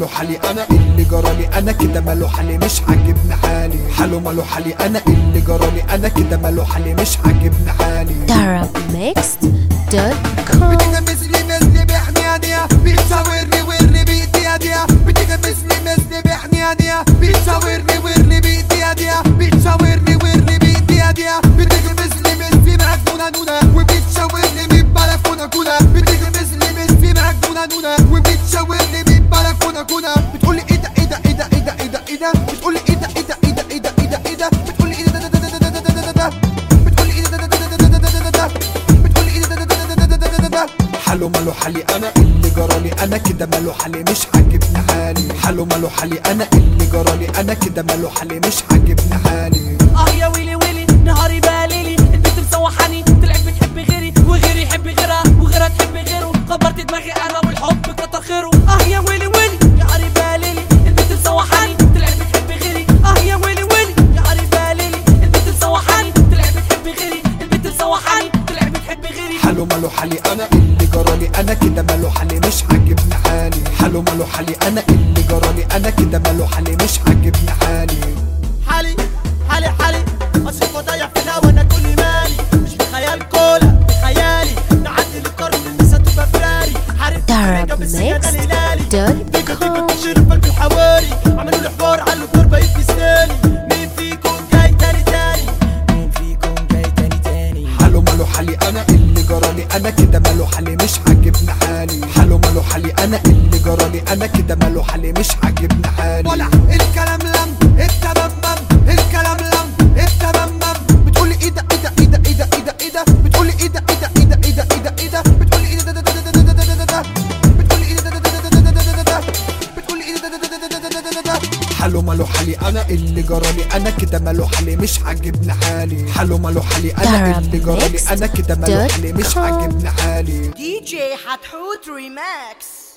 ماله حالي انا اللي جرالي انا كده ماله حالي مش عاجبني حالي حاله ماله حالي انا اللي جرالي انا كده ماله حالي مش عاجبني حالي DarabMixed.com بتغمسني مثلي بحنيانيا بتصورني ورني بإيدياديا بتغمسني مثلي بحنيانيا بتصورني ورني بإيدياديا بتصورني ورني بإيدياديا بتغمسني مثلي مجنونة نونة وبتشاورني من بلكونة كونة بتغمسني مثلي مجنونة نونة وبتشاورني من بلكونة كونة بتقولي ايه ده ايه ده ايه ده ايه ده ايه ده ايه ده بتقولي ايه ده ايه ده ايه ده ايه ده ايه ده ايه ده بتقولي ايه ده ده ده ده ده ده ده ده بتقولي ايه ده ده ده ده ده ده ده ده بتقولي ايه ده ده ده ده ده ده ده ده حاله ماله حالي انا اللي جرالي انا كده ماله حالي مش عاجبني حالي حاله ماله حالي انا اللي جرالي انا كده ماله حالي مش عاجبني حالي اه يا ويلي ويلي نهاري باليلي البنت مسوحاني طلعت بتحب غيري وغيري يحب غيرها وغيرها تحب غيره كبرت دماغي انا والحب كتر خيره اه يا ويلي ويلي نهاري باليلي البنت مسوحاني طلعت بتحب غيري اه يا ويلي ويلي نهاري باليلي البنت مسوحاني طلعت بتحب غيري البنت مسوحاني طلعت بتحب غيري حاله ماله حالي انا اللي جرالي انا كده ماله حالي مش عاجبني حالي حاله ماله حالي انا اللي جرالي انا كده ماله حالي مش عاجبني حالي حالي حالي حالي اصرف وضيع في الهوا انا كل مالي مش بخيال كولا بخيالي نعدي القرن النسا تبقى فراري حارب حاجة بس يا ده الهلالي ديكو ديكو تشرب قلب الحواري عملوا لي حوار على الدور بقيت مثالي مين فيكم جاي تاني تاني مين فيكم جاي تاني تاني حاله ماله حالي انا اللي جرالي انا كده ماله حالي مش عاجبني حالي حاله ماله حالي انا اللي جرالي انا كده ماله حالي مش عاجبني حالي ولا الكلام لم التممم الكلام لم التممم بتقولي ايه ده ايه ده ايه ده ايه ده ايه ده ايه ده بتقولي ايه ده ايه ده ايه ده ايه ده ايه ده ايه ده بتقولي ايه ده ده ده ده ده ده ده ده ده بتقولي ايه ده ده ده ده ده ده ده ده بتقولي ايه ده ده ده ده ده ده ده ده حاله ماله حالي انا اللي جرالي انا كده ماله حالي مش عاجبني حالي حاله ماله حالي انا اللي جرالي انا كده ماله حالي مش عاجبني حالي DJ Hathout Remix